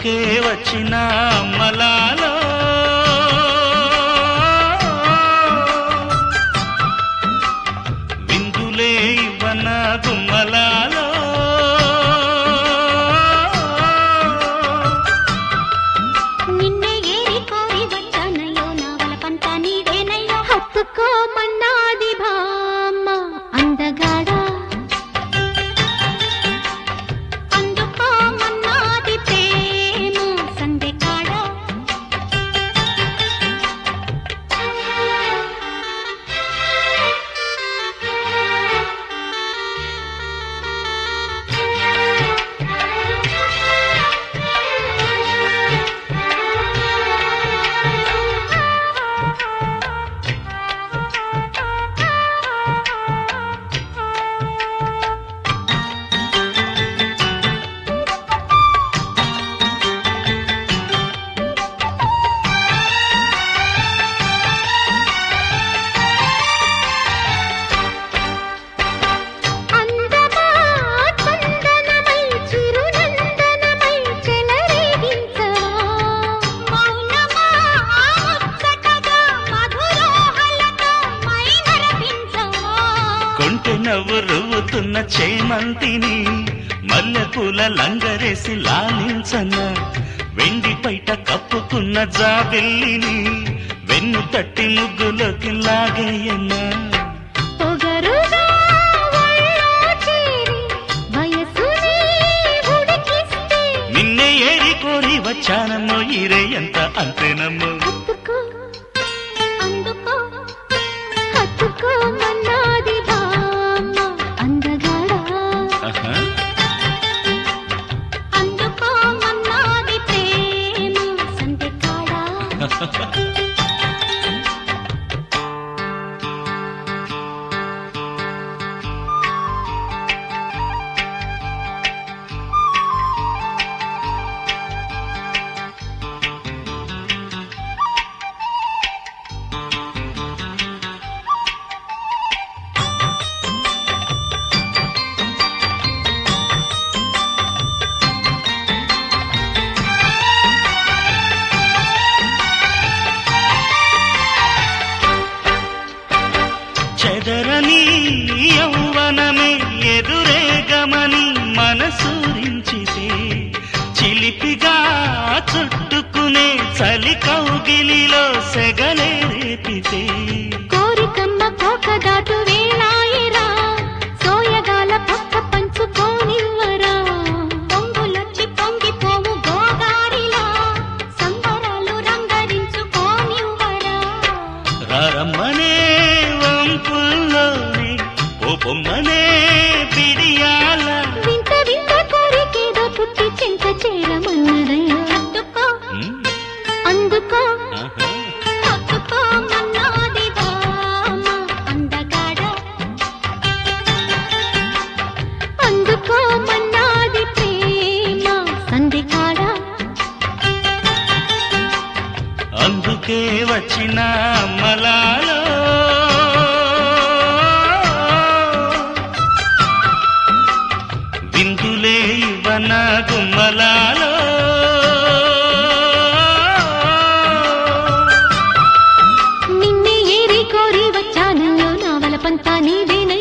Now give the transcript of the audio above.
అందుకే వచ్చిన అమ్మలాలో విందులే ఇవ్వన గుమ్మలాలో నిన్నే ఏరి కోరి వచ్చానయ్యో నా వలపంత నీదేనయ్యో హత్తుకోమన్నాది బామ్మ అందగాడా అందుకోమన్నాది ప్రేమ సందెకాడా అందమా చందనమై చిరునందనమై చెలరేగించవా మౌనమా ముచ్చటగా మధురోహలతో మై నరపించవా కొంటె నవ్వు రువ్వుతున్న చేమంతిని మల్లెపూల లంగరేసి లాలించన వెండి పైట కప్పుకున్న జాబిల్లిని వెన్ను తట్టి ముగ్గులోకి లాగేయన్నా పొగరుగా ఒళ్ళో చేరి వయసుని ఉడికిస్తే నిన్నే ఏరి కోరి వచ్చానమ్మో ఈరే ఎంత అంతేనమ్మో హత్తుకో అందుకో హత్తుకో మన్నాది బామ్మ అందగాడా ఆహా. అందుకో మన్నాది ప్రేమ సందెకాడా చెదరని యౌవనమే ఎదురేగమని మనసూరించితే చిలిపిగా చుట్టుకునే చలి కౌగిలిలో సెగలే రేపితే కోరికమ్మ కోక దాటు వేళాయిరా సోయగాల పక్క పంచుకోనివ్వరా పొంగులొచ్చి పొంగిపోవు గోదారిలా సంబరాలు రంగరించుకోనివ్వరా రారమ్మనే వంపుల్లోనే ఓ బొమ్మనే బిడియాల వింత వింత కోరికేదో పుట్టి చింత చేరమన్నదయ్యా అందుకో ఉమ్, అందుకో ఆహా. హత్తుకో మన్నాది బామ్మ అందగాడ అందుకో మన్నాది ప్రేమ సంధికాడ అందుకే వచ్చిన అమ్మలాలో విందులే ఇవ్వన గుమ్మలాలో నిన్నే ఏరి కోరి వచ్చానయ్యో నా వలపంతా నీదేనయ్యో